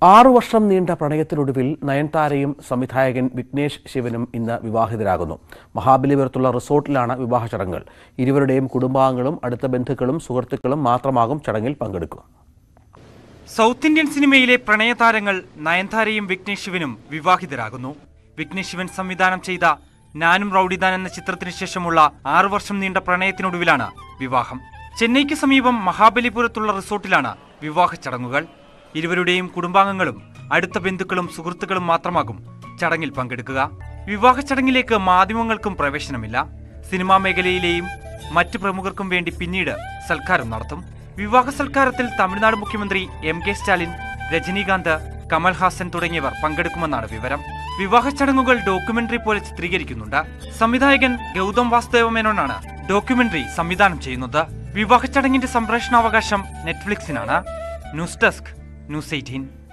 ആറു വർഷം നീണ്ട പ്രണയത്തിനൊടുവിൽ നയൻതാരയും സംവിധായകൻ വിഘ്നേഷ് ശിവനും ഇന്ന് വിവാഹിതരാകുന്നു മഹാബലിപുരത്തുള്ള റിസോർട്ടിലാണ് വിവാഹ ചടങ്ങുകൾ ഇരുവരുടെയും കുടുംബാംഗങ്ങളും അടുത്ത ബന്ധുക്കളും സുഹൃത്തുക്കളും മാത്രമാകും ചടങ്ങിൽ പങ്കെടുക്കുക സൗത്ത് ഇന്ത്യൻ സിനിമയിലെ പ്രണയതാരങ്ങൾ നയൻതാരയും വിഘ്നേഷ് ശിവനും വിവാഹിതരാകുന്നു വിഘ്നേഷ് ശിവൻ സംവിധാനം ചെയ്ത നാനും റൌഡിദാൻ എന്ന ചിത്രത്തിന് ശേഷമുള്ള ആറു വർഷം നീണ്ട പ്രണയത്തിനൊടുവിലാണ് വിവാഹം ചെന്നൈക്ക് സമീപം മഹാബലിപുരത്തുള്ള റിസോർട്ടിലാണ് വിവാഹ ചടങ്ങുകൾ ഇരുവരുടെയും കുടുംബാംഗങ്ങളും അടുത്ത ബന്ധുക്കളും സുഹൃത്തുക്കളും മാത്രമാകും ചടങ്ങിൽ പങ്കെടുക്കുക വിവാഹ ചടങ്ങിലേക്ക് മാധ്യമങ്ങൾക്കും പ്രവേശനമില്ല സിനിമാ മേഖലയിലെയും മറ്റ് പ്രമുഖർക്കും വേണ്ടി പിന്നീട് സൽക്കാരം നടത്തും വിവാഹ സൽക്കാരത്തിൽ തമിഴ്നാട് മുഖ്യമന്ത്രി എം കെ സ്റ്റാലിൻ രജനീകാന്ത് കമൽഹാസൻ തുടങ്ങിയവർ പങ്കെടുക്കുമെന്നാണ് വിവരം വിവാഹ ചടങ്ങുകൾ ഡോക്യുമെന്ററി പോലെ ചിത്രീകരിക്കുന്നുണ്ട് സംവിധായകൻ ഗൗതം വാസുദേവ മേനോനാണ് ഡോക്യുമെന്ററി സംവിധാനം ചെയ്യുന്നത് വിവാഹ ചടങ്ങിന്റെ സംപ്രേഷണാവകാശം നെറ്റ്ഫ്ലിക്സിനാണ് ന്യൂസ് ഡെസ്ക് ന്യൂസ് എയ്റ്റീൻ